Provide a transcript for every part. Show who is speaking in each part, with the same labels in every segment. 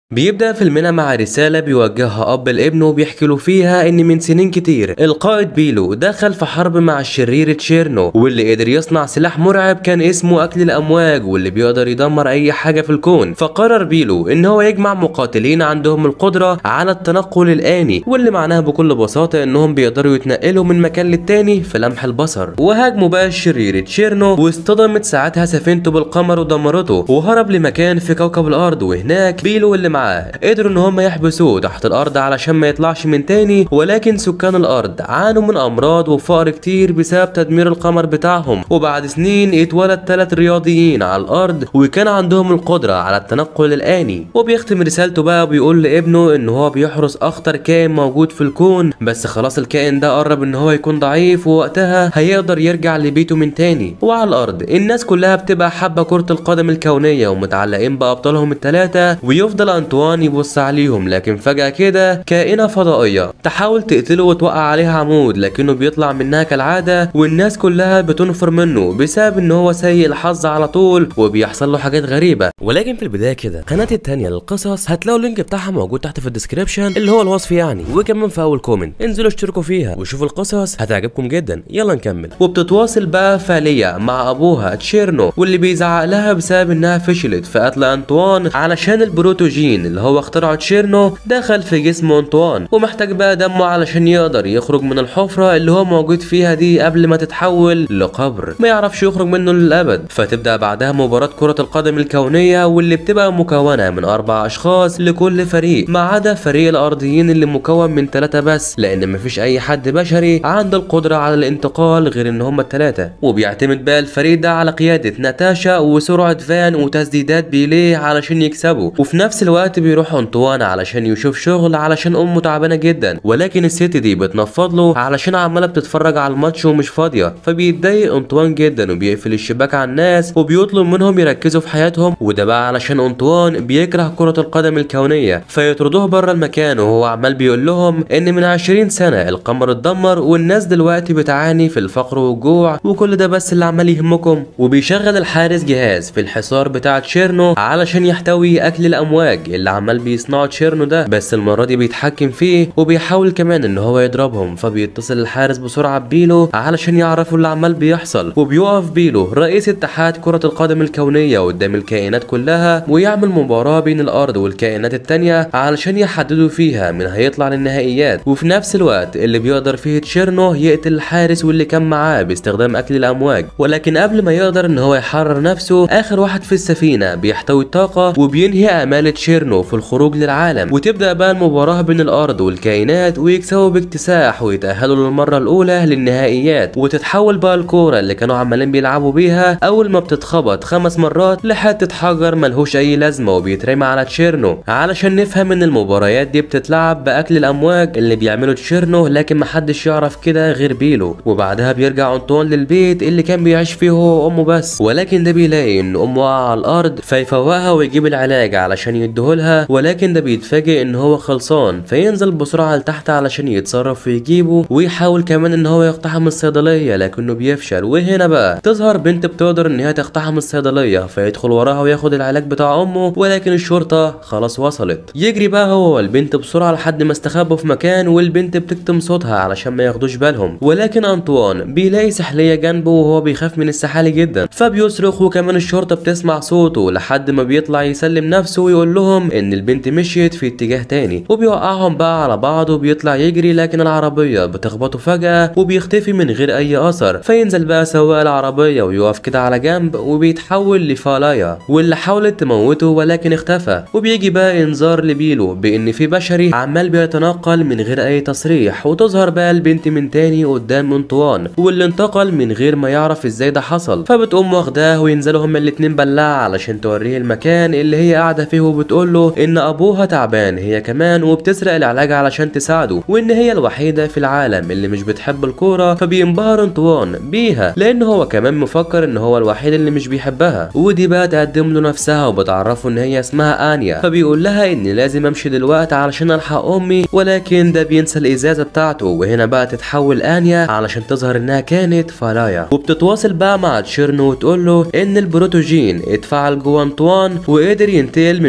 Speaker 1: بيبدأ فيلمنا مع رسالة بيوجهها أب لابنه وبيحكي له فيها إن من سنين كتير القائد بيلو دخل في حرب مع الشرير تشيرنو واللي قدر يصنع سلاح مرعب كان اسمه أكل الأمواج واللي بيقدر يدمر أي حاجة في الكون فقرر بيلو إن هو يجمع مقاتلين عندهم القدرة على التنقل الآني واللي معناها بكل بساطة إنهم بيقدروا يتنقلوا من مكان للتاني في لمح البصر وهاجموا بقى الشرير تشيرنو واصطدمت ساعتها سفينته بالقمر ودمرته وهرب لمكان في كوكب الأرض وهناك بيلو اللي معاه قدروا ان هم يحبسوه تحت الارض علشان ما يطلعش من تاني ولكن سكان الارض عانوا من امراض وفقر كتير بسبب تدمير القمر بتاعهم وبعد سنين اتولد ثلاث رياضيين على الارض وكان عندهم القدرة على التنقل الاني وبيختم رسالته بقى وبيقول لابنه ان هو بيحرس اخطر كائن موجود في الكون بس خلاص الكائن ده قرب ان هو يكون ضعيف ووقتها هيقدر يرجع لبيته من تاني وعلى الارض الناس كلها بتبقى حابة كرة القدم الكونية ومتعلقين بابطالهم الثلاثة ويفضل انطوان يبص عليهم لكن فجأة كده كائنة فضائية تحاول تقتله وتوقع عليها عمود لكنه بيطلع منها كالعادة والناس كلها بتنفر منه بسبب ان هو سيء الحظ على طول وبيحصل له حاجات غريبة ولكن في البداية كده قناتي التانية للقصص هتلاقوا اللينك بتاعها موجود تحت في الديسكريبشن اللي هو الوصف يعني وكمان في اول كومنت انزلوا اشتركوا فيها وشوفوا القصص هتعجبكم جدا يلا نكمل وبتتواصل بقى فالية مع ابوها تشيرنو واللي بيزعق لها بسبب انها فشلت في قتل انطوان علشان البروتوجين اللي هو اخترعه تشيرنو دخل في جسم انطوان ومحتاج بقى دمه علشان يقدر يخرج من الحفرة اللي هو موجود فيها دي قبل ما تتحول لقبر ما يعرفش يخرج منه للأبد فتبدأ بعدها مباراة كرة القدم الكونية واللي بتبقى مكونة من أربع أشخاص لكل فريق ما عدا فريق الأرضيين اللي مكون من ثلاثة بس لأن مفيش أي حد بشري عنده القدرة على الانتقال غير إن هما الثلاثة وبيعتمد بقى الفريق ده على قيادة ناتاشا وسرعة فان وتسديدات بيليه علشان يكسبوا وفي نفس الوقت بيروح انطوان علشان يشوف شغل علشان امه تعبانه جدا ولكن الست دي بتنفض له علشان عماله بتتفرج على الماتش ومش فاضيه فبيتضايق انطوان جدا وبيقفل الشباك على الناس وبيطلب منهم يركزوا في حياتهم وده بقى علشان انطوان بيكره كره القدم الكونيه فيطردوه بره المكان وهو عمال بيقول لهم ان من 20 سنه القمر اتدمر والناس دلوقتي بتعاني في الفقر والجوع وكل ده بس اللي عمال يهمكم وبيشغل الحارس جهاز في الحصار بتاع تشيرنو علشان يحتوي اكل الامواج اللي عمال بيصنعه تشيرنو ده بس المره دي بيتحكم فيه وبيحاول كمان ان هو يضربهم فبيتصل الحارس بسرعه ببيلو علشان يعرفوا اللي عمال بيحصل وبيقف بيلو رئيس اتحاد كره القدم الكونيه قدام الكائنات كلها ويعمل مباراه بين الارض والكائنات التانية علشان يحددوا فيها من هيطلع للنهائيات وفي نفس الوقت اللي بيقدر فيه تشيرنو يقتل الحارس واللي كان معاه باستخدام اكل الامواج ولكن قبل ما يقدر ان هو يحرر نفسه اخر واحد في السفينه بيحتوي الطاقه وبينهي امال تشيرنو في الخروج للعالم وتبدا بقى المباراه بين الارض والكائنات ويكسبوا باكتساح ويتاهلوا للمره الاولى للنهائيات وتتحول بقى الكوره اللي كانوا عمالين بيلعبوا بيها اول ما بتتخبط خمس مرات لحته حجر ملهوش اي لازمه وبيترمى على تشيرنو علشان نفهم ان المباريات دي بتتلعب باكل الامواج اللي بيعمله تشيرنو لكن محدش يعرف كده غير بيلو وبعدها بيرجع انطوان للبيت اللي كان بيعيش فيه هو وامه بس ولكن ده بيلاقي ان امه واقعه على الارض فيفوقها ويجيب العلاج علشان يديهولها ولكن ده بيتفاجئ ان هو خلصان فينزل بسرعه لتحت علشان يتصرف ويجيبه ويحاول كمان ان هو يقتحم الصيدليه لكنه بيفشل وهنا بقى تظهر بنت بتقدر ان هي تقتحم الصيدليه فيدخل وراها وياخد العلاج بتاع امه ولكن الشرطه خلاص وصلت يجري بقى هو والبنت بسرعه لحد ما استخبوا في مكان والبنت بتكتم صوتها علشان ما ياخدوش بالهم ولكن انطوان بيلاقي سحليه جنبه وهو بيخاف من السحالي جدا فبيصرخ وكمان الشرطه بتسمع صوته لحد ما بيطلع يسلم نفسه ويقول لهم ان البنت مشيت في اتجاه تاني وبيوقعهم بقى على بعض وبيطلع يجري لكن العربيه بتخبطه فجاه وبيختفي من غير اي اثر فينزل بقى سواق العربيه ويقف كده على جنب وبيتحول لفالايا واللي حاولت تموته ولكن اختفى وبيجي بقى انذار لبيلو بان في بشري عمال بيتنقل من غير اي تصريح وتظهر بقى البنت من تاني قدام انطوان واللي انتقل من غير ما يعرف ازاي ده حصل فبتقوم واخداه وينزلوا هما الاتنين بلاعه علشان توريه المكان اللي هي قاعده فيه وبتقول له ان ابوها تعبان هي كمان وبتسرق العلاج علشان تساعده وان هي الوحيده في العالم اللي مش بتحب الكوره فبينبهر انطوان بيها لان هو كمان مفكر ان هو الوحيد اللي مش بيحبها ودي بقى تقدم له نفسها وبتعرفه ان هي اسمها انيا فبيقول لها اني لازم امشي دلوقتي علشان الحق امي ولكن ده بينسى الازازه بتاعته وهنا بقى تتحول انيا علشان تظهر انها كانت فالايا وبتتواصل بقى مع تشيرنو وتقول له ان البروتوجين اتفعل جوه انطوان وقدر ينتقل من مكان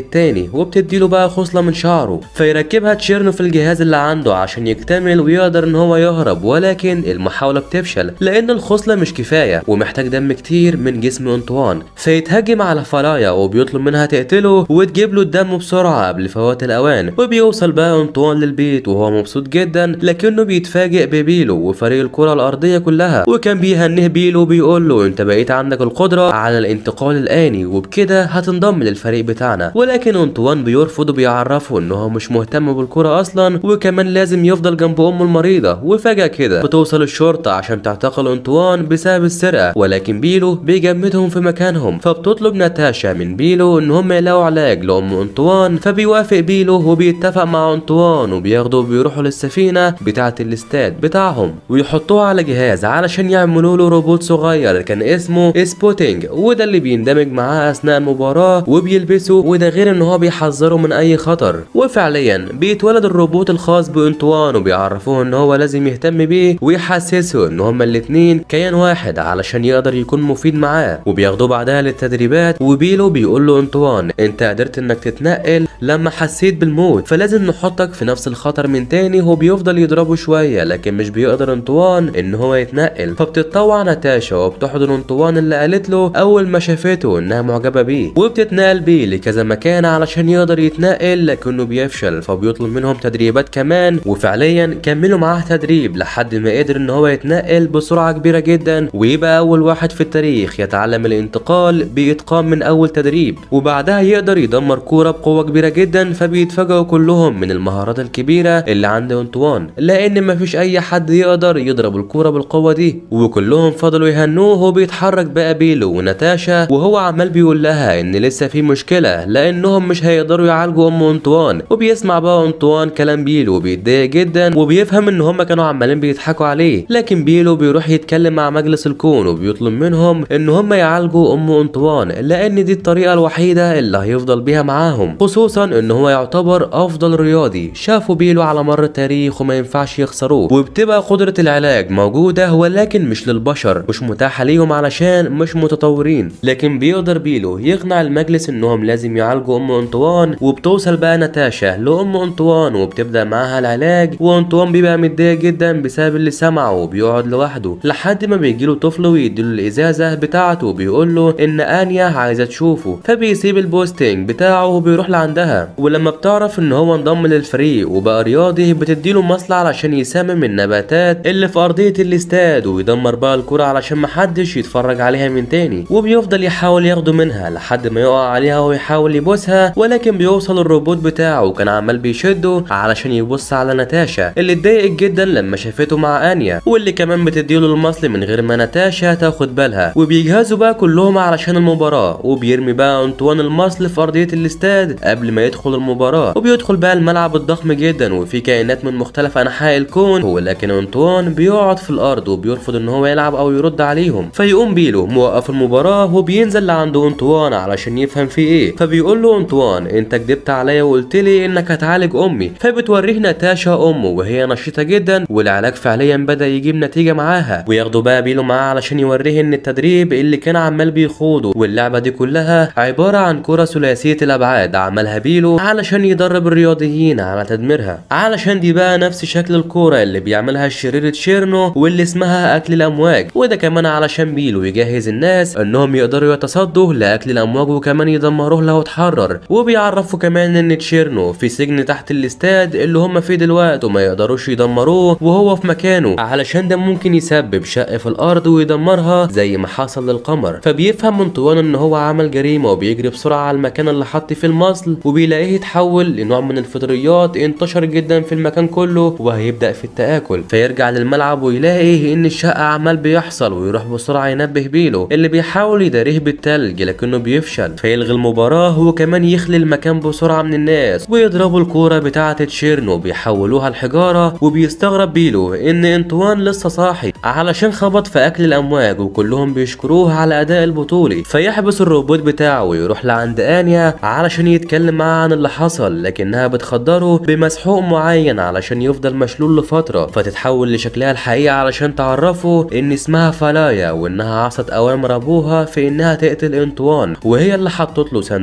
Speaker 1: التاني وبتديله بقى خصلة من شعره فيركبها تشيرنو في الجهاز اللي عنده عشان يكتمل ويقدر ان هو يهرب ولكن المحاولة بتفشل لان الخصلة مش كفاية ومحتاج دم كتير من جسم انطوان فيتهجم على فرايا وبيطلب منها تقتله وتجيب له الدم بسرعة قبل فوات الاوان وبيوصل بقى انطوان للبيت وهو مبسوط جدا لكنه بيتفاجئ ببيلو وفريق الكرة الارضية كلها وكان بيهنيه بيلو بيقول له انت بقيت عندك القدرة على الانتقال الاني وبكده هتنضم للفريق بتاعنا ولكن انطوان بيرفض وبيعرفه ان هو مش مهتم بالكرة اصلا وكمان لازم يفضل جنب امه المريضة وفجأة كده بتوصل الشرطة عشان تعتقل انطوان بسبب السرقة ولكن بيلو بيجمدهم في مكانهم فبتطلب ناتاشا من بيلو ان هم يلاقوا علاج لام انطوان فبيوافق بيلو وبيتفق مع انطوان وبياخدوا وبيروحوا للسفينة بتاعة الاستاد بتاعهم ويحطوها على جهاز علشان يعملوا له روبوت صغير كان اسمه سبوتينج وده اللي بيندمج معاه اثناء المباراة وبيلبسه وده غير ان هو بيحذره من اي خطر وفعليا بيتولد الروبوت الخاص بانطوان وبيعرفوه ان هو لازم يهتم بيه ويحسسه ان هما الاتنين كيان واحد علشان يقدر يكون مفيد معاه وبياخدوه بعدها للتدريبات وبيلو بيقول له انطوان انت قدرت انك تتنقل لما حسيت بالموت فلازم نحطك في نفس الخطر من تاني هو بيفضل يضربه شوية لكن مش بيقدر انطوان ان هو يتنقل فبتتطوع ناتاشا وبتحضن انطوان اللي قالت له اول ما شافته انها معجبة بيه وبتتنقل بيه لكذا مكان علشان يقدر يتنقل لكنه بيفشل فبيطلب منهم تدريبات كمان وفعليا كملوا معاه تدريب لحد ما قدر ان هو يتنقل بسرعة كبيرة جدا ويبقى اول واحد في التاريخ يتعلم الانتقال باتقان من اول تدريب وبعدها يقدر يدمر كورة بقوة كبيرة جدا فبيتفاجئوا كلهم من المهارات الكبيرة اللي عند انطوان لان مفيش اي حد يقدر يضرب الكورة بالقوة دي وكلهم فضلوا يهنوه وبيتحرك بقى بيلو وناتاشا وهو عمال بيقول لها ان لسه في مشكلة لانهم مش هيقدروا يعالجوا ام انطوان وبيسمع بقى انطوان كلام بيلو وبيتضايق جدا وبيفهم ان هم كانوا عمالين بيضحكوا عليه لكن بيلو بيروح يتكلم مع مجلس الكون وبيطلب منهم ان هم يعالجوا ام انطوان لان دي الطريقة الوحيدة اللي هيفضل بيها معاهم خصوصا ان هو يعتبر افضل رياضي شافوا بيلو على مر التاريخ وما ينفعش يخسروه وبتبقى قدرة العلاج موجودة ولكن مش للبشر مش متاحة ليهم علشان مش متطورين لكن بيقدر بيلو يقنع المجلس انهم لازم يعالجوا ام انطوان وبتوصل بقى ناتاشا لام انطوان وبتبدا معاها العلاج وانطوان بيبقى متضايق جدا بسبب اللي سمعه وبيقعد لوحده لحد ما بيجيله طفل ويديله الازازه بتاعته وبيقول له ان انيا عايزه تشوفه فبيسيب البوستنج بتاعه وبيروح لعندها ولما بتعرف ان هو انضم للفريق وبقى رياضي بتديله مصلحه علشان يسمم النباتات اللي في ارضيه الاستاد ويدمر بقى الكره علشان محدش يتفرج عليها من تاني وبيفضل يحاول ياخده منها لحد ما يقع عليها ويحاول يبوسها ولكن بيوصل الروبوت بتاعه وكان عمال بيشده علشان يبص على ناتاشا اللي اتضايقت جدا لما شافته مع انيا واللي كمان بتديله المصل من غير ما ناتاشا تاخد بالها وبيجهزوا بقى كلهم علشان المباراه وبيرمي بقى انطوان المصل في ارضيه الاستاد قبل ما يدخل المباراه وبيدخل بقى الملعب الضخم جدا وفي كائنات من مختلف انحاء الكون ولكن انطوان بيقعد في الارض وبيرفض ان هو يلعب او يرد عليهم فيقوم بيلو موقف المباراه وبينزل لعند انطوان علشان يفهم في ايه فبيقول له انطوان انت كدبت عليا وقلت لي انك هتعالج امي فبتوريه ناتاشا امه وهي نشيطه جدا والعلاج فعليا بدا يجيب نتيجه معاها وياخدوا بقى بيلو معاه علشان يوريه ان التدريب اللي كان عمال بيخوضه واللعبه دي كلها عباره عن كره ثلاثيه الابعاد عملها بيلو علشان يدرب الرياضيين على تدميرها علشان دي بقى نفس شكل الكوره اللي بيعملها الشرير تشيرنو واللي اسمها اكل الامواج وده كمان علشان بيلو يجهز الناس انهم يقدروا يتصدوا لاكل الامواج وكمان يدمروه لو اتحرر وبيعرفوا كمان ان تشيرنو في سجن تحت الاستاد اللي هم فيه دلوقتي وما يقدروش يدمروه وهو في مكانه علشان ده ممكن يسبب شق في الارض ويدمرها زي ما حصل للقمر فبيفهم انطوان ان هو عمل جريمه وبيجري بسرعه على المكان اللي حط فيه المصل وبيلاقيه يتحول لنوع من الفطريات انتشر جدا في المكان كله وهيبدا في التاكل فيرجع للملعب ويلاقي ان الشق عمال بيحصل ويروح بسرعه ينبه بيلو اللي بيحاول يداريه بالتلج لكنه بيفشل فيلغي المباراه وكمان يخلي المكان بسرعه من الناس ويضربوا الكوره بتاعه تشيرنو بيحولوها لحجاره وبيستغرب بيلو ان انطوان لسه صاحي علشان خبط في اكل الامواج وكلهم بيشكروه على اداء البطولي فيحبس الروبوت بتاعه ويروح لعند انيا علشان يتكلم معاها عن اللي حصل لكنها بتخدره بمسحوق معين علشان يفضل مشلول لفتره فتتحول لشكلها الحقيقي علشان تعرفه ان اسمها فلايا وانها عصت اوامر ابوها في انها تقتل انطوان وهي اللي حطت له صندوق من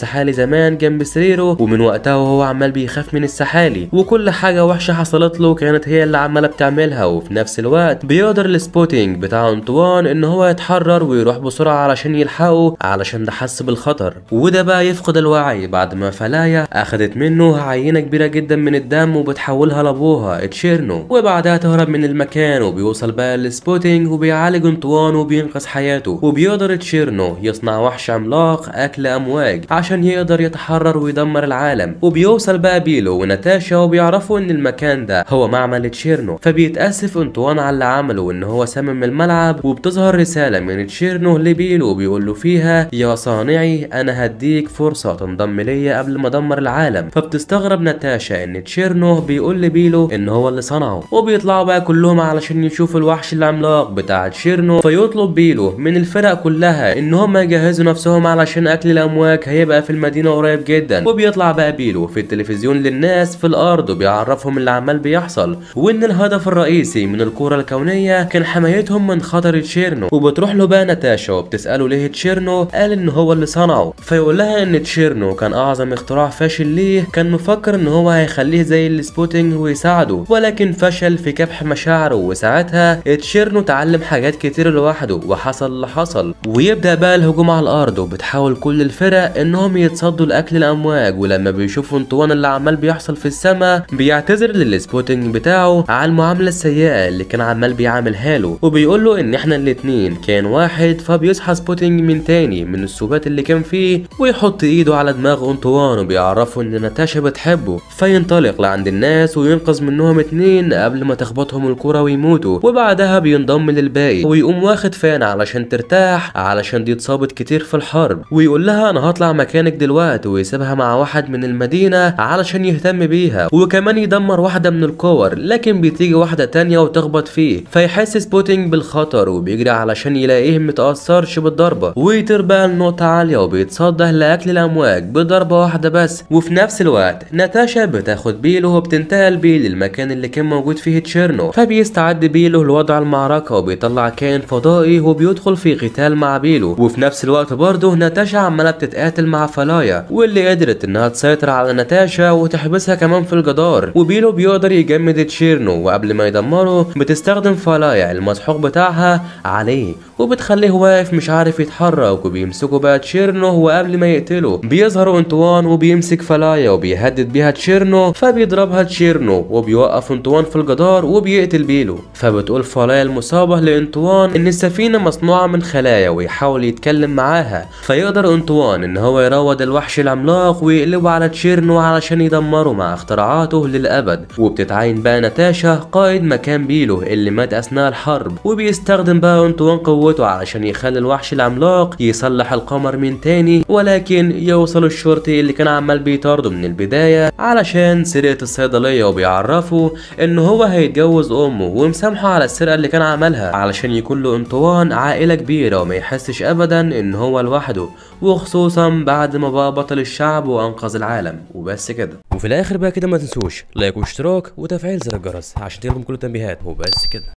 Speaker 1: سحالي زمان جنب سريره ومن وقتها وهو عمال بيخاف من السحالي وكل حاجة وحشة حصلت له كانت هي اللي عمالة بتعملها وفي نفس الوقت بيقدر السبوتينج بتاع انطوان ان هو يتحرر ويروح بسرعة علشان يلحقه علشان ده حس بالخطر وده بقى يفقد الوعي بعد ما فلايا اخدت منه عينة كبيرة جدا من الدم وبتحولها لابوها تشيرنو وبعدها تهرب من المكان وبيوصل بقى للسبوتينج وبيعالج انطوان وبينقذ حياته وبيقدر تشيرنو يصنع وحش عملاق اكل امواج عشان يقدر يتحرر ويدمر العالم وبيوصل بقى بيلو وناتاشا وبيعرفوا ان المكان ده هو معمل تشيرنو فبيتاسف انطوان على اللي عمله وان هو سمم الملعب وبتظهر رساله من تشيرنو لبيلو بيقول له فيها يا صانعي انا هديك فرصه تنضم ليا قبل ما ادمر العالم فبتستغرب ناتاشا ان تشيرنو بيقول لبيلو ان هو اللي صنعه وبيطلعوا بقى كلهم علشان يشوفوا الوحش العملاق بتاع تشيرنو فيطلب بيلو من الفرق كلها ان هم يجهزوا نفسهم علشان اكل الامواج هيبقى في المدينه قريب جدا وبيطلع بقى بيلو في التلفزيون للناس في الارض وبيعرفهم اللي عمال بيحصل وان الهدف الرئيسي من الكره الكونيه كان حمايتهم من خطر تشيرنو وبتروح له بقى ناتاشا وبتساله ليه تشيرنو قال ان هو اللي صنعه فيقول لها ان تشيرنو كان اعظم اختراع فاشل ليه كان مفكر ان هو هيخليه زي السبوتينج ويساعده ولكن فشل في كبح مشاعره وساعتها تشيرنو اتعلم حاجات كتير لوحده وحصل اللي حصل ويبدا بقى الهجوم على الارض وبتحاول كل الفرق انهم يتصدوا لاكل الامواج ولما بيشوفوا انطوان اللي عمال بيحصل في السماء بيعتذر للسبوتنج بتاعه على المعامله السيئه اللي كان عمال بيعاملها له وبيقول له ان احنا الاتنين كان واحد فبيصحى سبوتنج من تاني من السبات اللي كان فيه ويحط ايده على دماغ انطوان وبيعرفه ان ناتاشا بتحبه فينطلق لعند الناس وينقذ منهم اتنين قبل ما تخبطهم الكرة ويموتوا وبعدها بينضم للباقي ويقوم واخد فان علشان ترتاح علشان دي اتصابت كتير في الحرب ويقول لها انا هطلع مكانك دلوقتي ويسيبها مع واحد من المدينة علشان يهتم بيها وكمان يدمر واحدة من الكور لكن بتيجي واحدة تانية وتخبط فيه فيحس سبوتينج بالخطر وبيجري علشان يلاقيه متأثرش بالضربة ويطير بقى لنقطة عالية وبيتصدى لأكل الأمواج بضربة واحدة بس وفي نفس الوقت ناتاشا بتاخد بيلو وبتنتقل بيه للمكان اللي كان موجود فيه تشيرنو فبيستعد بيلو لوضع المعركة وبيطلع كائن فضائي وبيدخل في قتال مع بيلو وفي نفس الوقت برضه ناتاشا عمالة بتتقاتل مع فلايا واللي قدرت انها تسيطر على ناتاشا وتحبسها كمان في الجدار وبيلو بيقدر يجمد تشيرنو وقبل ما يدمره بتستخدم فلايا المسحوق بتاعها عليه وبتخليه واقف مش عارف يتحرك وبيمسكوا بقى تشيرنو وقبل ما يقتله بيظهر انطوان وبيمسك فلايا وبيهدد بيها تشيرنو فبيضربها تشيرنو وبيوقف انطوان في الجدار وبيقتل بيلو فبتقول فلايا المصابة لانطوان ان السفينة مصنوعة من خلايا ويحاول يتكلم معاها فيقدر انطوان ان هو يروض الوحش العملاق ويقلبه على تشيرنو علشان يدمره مع اختراعاته للابد وبتتعين بقى ناتاشا قائد مكان بيلو اللي مات اثناء الحرب وبيستخدم بقى انطوان قوته علشان يخلي الوحش العملاق يصلح القمر من تاني ولكن يوصل الشرطي اللي كان عمال بيطارده من البداية علشان سرقة الصيدلية وبيعرفوا ان هو هيتجوز امه ومسامحه على السرقة اللي كان عملها علشان يكون له انطوان عائلة كبيرة وما يحسش ابدا ان هو لوحده وخصوصا بعد ما بقى بطل الشعب وانقذ العالم وبس كده وفي الاخر بقى كده ما تنسوش لايك واشتراك وتفعيل زر الجرس عشان تجيلكم كل التنبيهات وبس كده